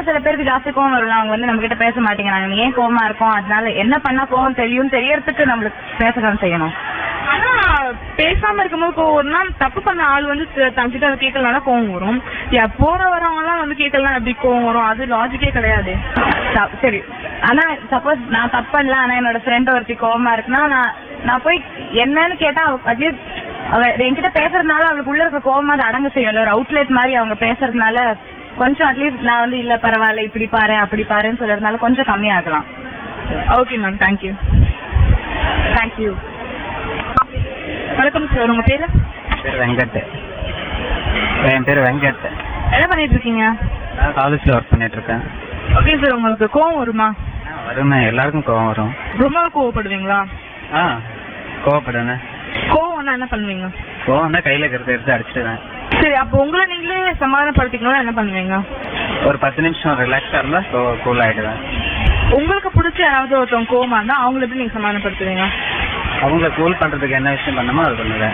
சில பேருக்கு ஜாஸ்தி கோவம் வரலாம் அவங்க வந்து நம்ம கிட்ட பேச மாட்டேங்கிறாங்க ஏன் கோவமா இருக்கோம் அதனால என்ன பண்ணா கோவம் தெரியும் தெரியறதுக்கு நம்மளுக்கு பேசதான் செய்யணும் ஆனா பேசாம இருக்கும்போது கோவம் வரும்னா தப்பு பண்ண ஆள் வந்து த- தங்கிட்ட அதை கேட்கலனா கோவம் வரும் யா, போற வரவங்க எல்லாம் வந்து கேட்கலாம் எப்படி கோவம் வரும் அது லாஜிக்கே கிடையாது த- சரி ஆனா சப்போஸ் நான் தப்பு பண்ணல ஆனா என்னோட ஃப்ரெண்ட் ஒருத்தி கோவமா இருக்குன்னா நான் நான் போய் என்னன்னு கேட்டா அட்லீஸ்ட் அவ என்கிட்ட பேசுறதுனால அவளுக்கு உள்ள இருக்க கோவமா அது அடங்க செய்யல ஒரு அவுட்லெட் மாதிரி அவங்க பேசுறதுனால கொஞ்சம் அட்லீஸ்ட் நான் வந்து இல்ல பரவாயில்ல இப்படி பாரு அப்படி பாருன்னு சொல்றதுனால கொஞ்சம் கம்மியாகலாம் ஓகே மேம் தேங்க்யூ தேங்க்யூ வணக்கம் சார் உங்க பேரு பேர் வெங்கட் என் பேர் வெங்கட் என்ன பண்ணிட்டு இருக்கீங்க நான் காலேஜ்ல ஒர்க் பண்ணிட்டு இருக்கேன் ஓகே சார் உங்களுக்கு கோவம் வருமா ஆ, வருமே எல்லாருக்கும் கோவம் வரும் ரொம்ப கோவப்படுவீங்களா ஆ கோவப்படுவேண்ணே கோவம்னா என்ன பண்ணுவீங்க கோவம்னா கையில இருக்கிறத எடுத்து அடிச்சிடுவேன் சரி அப்போ உங்களை நீங்களே சமாதானப்படுத்திக்கணும்னா என்ன பண்ணுவீங்க ஒரு பத்து நிமிஷம் ரிலாக்ஸா இருந்தா கூல் ஆயிடுவேன் உங்களுக்கு பிடிச்ச யாராவது ஒருத்தவங்க கோவமா இருந்தா அவங்கள எப்படி நீங்க சமாதானப்படுத்துவீங்க அவங்கள கூல் பண்றதுக்கு என்ன விஷயம் பண்ணணுமோ அது பண்ணுவேன்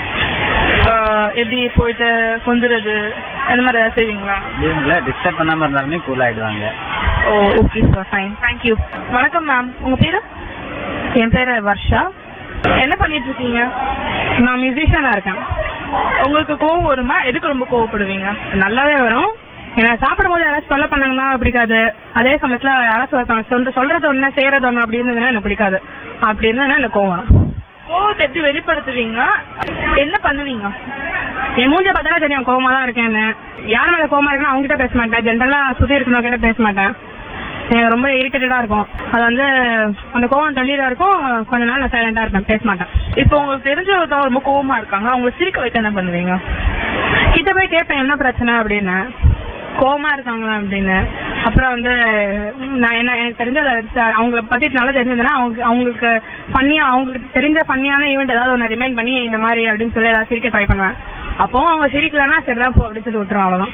ஆஹ் எப்படி போயிட்டு கொஞ்சுறது அந்த மாதிரி ஏதாவது செய்வீங்களா லீவ்ல டிஸ்டர்ப் பண்ணாம இருந்தாலுமே கூல் ஆயிடுவாங்க oh okay sir fine thank you வணக்கம் மேம் உங்க பேரு என் பேரு வர்ஷா என்ன பண்ணிட்டு இருக்கீங்க நான் மியூசிஷியனா இருக்கேன் உங்களுக்கு கோவம் வருமா எதுக்கு ரொம்ப கோவப்படுவீங்க நல்லாவே வரும் ஏன்னா சாப்பிடும் போது யாராச்சும் சொல்ல பண்ணாங்கன்னா பிடிக்காது அதே சமயத்துல யாராச்சும் ஒருத்தவங்க சொல்ற சொல்றது ஒண்ணு செய்யறது ஒண்ணு அப்படி இருந்ததுன்னா எனக்கு பிடிக்காது அப்படி இருந்ததுன்னா எனக்கு கோவம் வரும். கோவத்தை எப்படி வெளிப்படுத்துவீங்க என்ன பண்ணுவீங்க என் மூஞ்ச பார்த்தாலே தெரியும் கோவமா தான் இருக்கேன்னு யார் மேல கோவமா இருக்குன்னா அவங்க கிட்ட பேச மாட்டேன் ஜென்ரலா சுத்தி இருக்கணும் கிட்ட பேச மாட்டேன் எனக்கு ரொம்ப இரிட்டேட்டடா இருக்கும் அது வந்து அந்த கோவம் தள்ளியில இருக்கும் கொஞ்ச நாள் நான் சைலண்டா இருப்பேன் பேச மாட்டேன் இப்போ உங்களுக்கு தெரிஞ்ச ஒருத்தவங்க ரொம்ப கோவமா இருக்காங்க அவங்களை சிரிக்க வைக்க என்ன பண்ணுவீங்க கிட்ட போய் கேட்பேன் என்ன பிரச்சனை அப்படின்னு கோவமா இருக்காங்களா அப்படின்னு அப்புறம் வந்து ம், நான் என்ன எனக்கு தெரிஞ்ச அவங்கள பத்தி நல்லா தெரிஞ்சதுன்னா அவங்க அவங்களுக்கு பண்ணியா அவங்களுக்கு தெரிஞ்ச பண்ணியான ஈவெண்ட் ஏதாவது ஒன்று ரிமைண்ட் பண்ணி இந்த மாதிரி அப்படின்னு சொல்லி ஏதாவது சிரிக்க ட்ரை பண்ணுவேன் அப்பவும் அவங்க சிரிக்கலன்னா சரிதான் போ அப்படின்னு சொல்லி விட்டுரும் அவ்வளவுதான்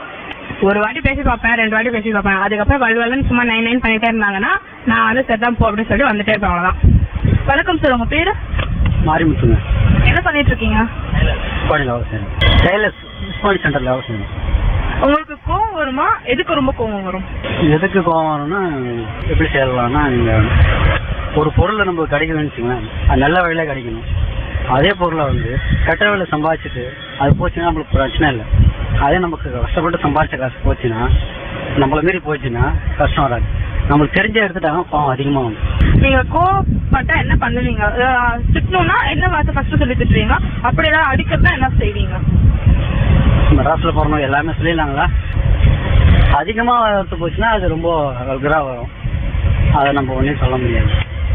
ஒரு வாட்டி பேசி பார்ப்பேன் ரெண்டு வாட்டி பேசி பார்ப்பேன் அதுக்கப்புறம் வலுவலன்னு சும்மா நைன் நைன் பண்ணிட்டே இருந்தாங்கன்னா நான் வந்து சரிதான் போ அப்படின்னு சொல்லி வந்துட்டே இருப்பேன் அவ்வளவுதான் வணக்கம் சார் உங்க பேரு மாறிமுத்துங்க என்ன பண்ணிட்டு இருக்கீங்க கோயில் அவசியம் டெய்லர்ஸ் ஸ்போர்ட்ஸ் சென்டர்ல அவசியம் உங்களுக்கு கோவம் வருமா எதுக்கு ரொம்ப கோவம் வரும் எதுக்கு கோவம் வரும்னா எப்படி செய்யலாம்னா நீங்க ஒரு பொருளை நம்ம கிடைக்கணும்னு வச்சுங்களேன் அது நல்ல வழியில கிடைக்கணும் அதே பொருளை வந்து கெட்ட வழியில சம்பாதிச்சுட்டு அது போச்சுன்னா நம்மளுக்கு பிரச்சனை இல்லை அதே நமக்கு கஷ்டப்பட்டு சம்பாதிச்ச காசு போச்சுன்னா நம்மள மீறி போச்சுன்னா கஷ்டம் வராது நம்மளுக்கு தெரிஞ்ச எடுத்துட்டாங்க கோவம் அதிகமாகும் நீங்க கோவப்பட்டா என்ன பண்ணுவீங்க அஹ் திட்டணும்னா என்ன வார்த்தை ஃபர்ஸ்ட் சொல்லி திட்டுவீங்க அப்படி ஏதாவது அடிக்கிறதா என்ன செய்வீங்க மெட்ராஸ்ல போறணும் எல்லாமே சொல்லிடலாங்களா அதிகமா வரத்து போச்சுன்னா அது ரொம்ப வல்கரா வரும் அதை நம்ம ஒன்றும் சொல்ல முடியாது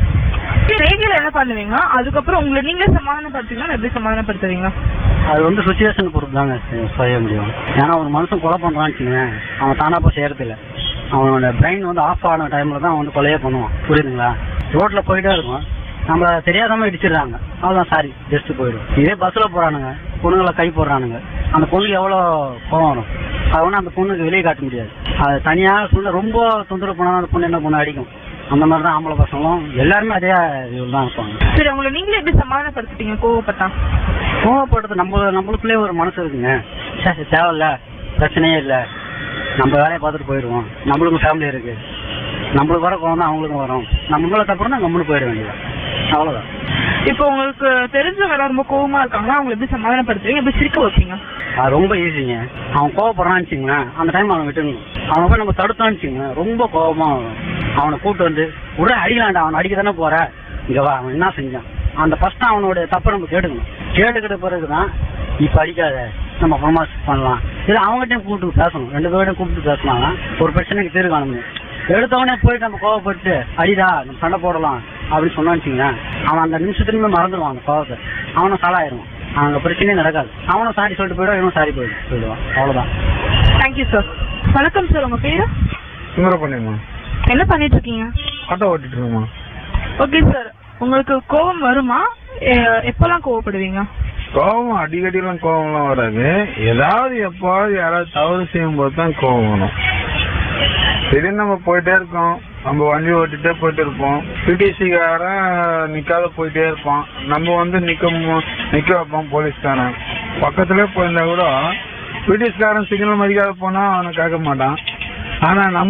ரேடியோல என்ன பண்ணுவீங்க அதுக்கப்புறம் உங்களை நீங்களே சமாதானப்படுத்துவீங்க எப்படி சமாதானப்படுத்துவீங்க அது வந்து சுச்சுவேஷன் பொறுத்து தாங்க செ- செய்ய முடியும் ஏன்னா ஒரு மனுஷன் கொலை பண்றான்னு வச்சுக்கோங்களேன் அவன் தானா போய் செய்யறது இல்ல அவனோட பிரெயின் வந்து ஆஃப் ஆன டைம்ல தான் அவன் வந்து கொலையே பண்ணுவான் புரியுதுங்களா ரோட்ல போயிட்டே இருக்கும் நம்மள தெரியாதவங்க இடிச்சிடுறாங்க அவ்வளவுதான் சாரி ஜஸ்ட் போயிடும் இதே பஸ்ல போறானுங்க பொண்ணுங்களை கை போடுறானுங்க அந்த பொண்ணுக்கு எவ்வளவு கோவம் வரும் அது ஒன்றும் அந்த பொண்ணுக்கு வெளியே காட்ட முடியாது அது தனியா சொல்ல ரொம்ப தொந்தரவு பண்ணா அந்த பொண்ணு என்ன பொண்ணு அடிக்கும் அந்த மாதிரி தான் ஆம்பளை பசங்களும் எல்லாருமே அதே இதுல தான் இருப்பாங்க சரி உங்களை நீங்களே எப்படி சமாதானப்படுத்திட்டீங்க கோவப்பட்டா கோவப்படுறது நம்ம நம்மளுக்குள்ளே ஒரு மனசு இருக்குங்க சே, தேவையில்ல பிரச்சனையே இல்ல நம்ம வேலையை பார்த்துட்டு போயிடுவோம் நம்மளுக்கும் ஃபேமிலி இருக்கு நம்மளுக்கு வர கோவம் தான் அவங்களுக்கும் வரும் நம்ம மேல தப்புனா நம்மளும் போயிட வேண்டியது அவ்வளவுதான் இப்போ உங்களுக்கு தெரிஞ்சவங்க யாராவது ரொம்ப கோவமா இருக்காங்கன்னா அவங்களை எப்படி சமாதானப்படுத்துவீங்க எப்படி சிரிக்க வைப்பீங்க அது ரொம்ப ஈஸிங்க அவன் கோவப்படுறான்னு வச்சுங்களேன் அந்த டைம் அவனை விட்டுணும் அவனை போய் நம்ம தடுத்தோம்னு வச்சுங்களேன் ரொம்ப கோவமா வரும் அவனை கூட்டு வந்து உடனே அடிக்கலாம்டா அவன் அடிக்க தானே போற இங்க வா அவன் என்ன செஞ்சான் அந்த ஃபர்ஸ்ட் அவனோட தப்பை நம்ம கேட்டுக்கணும் கேட்டுக்கிட்ட பிறகுதான் இப்ப அடிக்காத நம்ம அப்புறமா பண்ணலாம் இது அவங்ககிட்டயும் கூப்பிட்டு பேசணும் ரெண்டு பேர்கிட்ட கூப்பிட்டு பேசலாம் ஒரு பிரச்சனைக்கு தீர்வு காண முடியும் எடுத்தவனே போயிட்டு நம்ம கோவப்பட்டு அடிடா நம்ம சண்டை போடலாம் அப்படின்னு சொன்னான்னு வச்சுங்களேன் அவன் அந்த நிமிஷத்துலயுமே மறந்துடுவான் அந்த கோவத்தை அவனும் சாலாயிருவான் அங்க பிரச்சனையே நடக்காது அவனும் சாரி சொல்லிட்டு போயிடுவான் இவனும் சாரி போயிடு போயிடுவான் அவ்வளவுதான் தேங்க்யூ சார் வணக்கம் சார் உங்க பேரு சுந்தரபாண்டியம்மா என்ன பண்ணிட்டு இருக்கீங்க ஆட்டோ ஓட்டிட்டு இருக்கோம்மா ஓகே சார் உங்களுக்கு கோவம் வருமா எ- எப்பெல்லாம் கோவப்படுவீங்க கோவம் அடிக்கடிலாம் கோவம்லாம் வராது ஏதாவது எப்பாவது யாராவது தவறு செய்யும் போது தான் கோவம் வரும் திடீர்னு நம்ம போயிட்டே இருக்கோம் நம்ம வண்டி ஓட்டிட்டே போயிட்டு இருப்போம் பிடிசிக்காரன் நிக்காத போயிட்டே இருப்பான் நம்ம வந்து நிக்க மு- நிக்க வைப்போம் போலீஸ்காரன் பக்கத்துல போயிருந்தா கூட பிடிஎஸ்காரன் சிக்னல் மதிக்காத போனா அவனை கேட்க மாட்டான் ஆனா நம்ம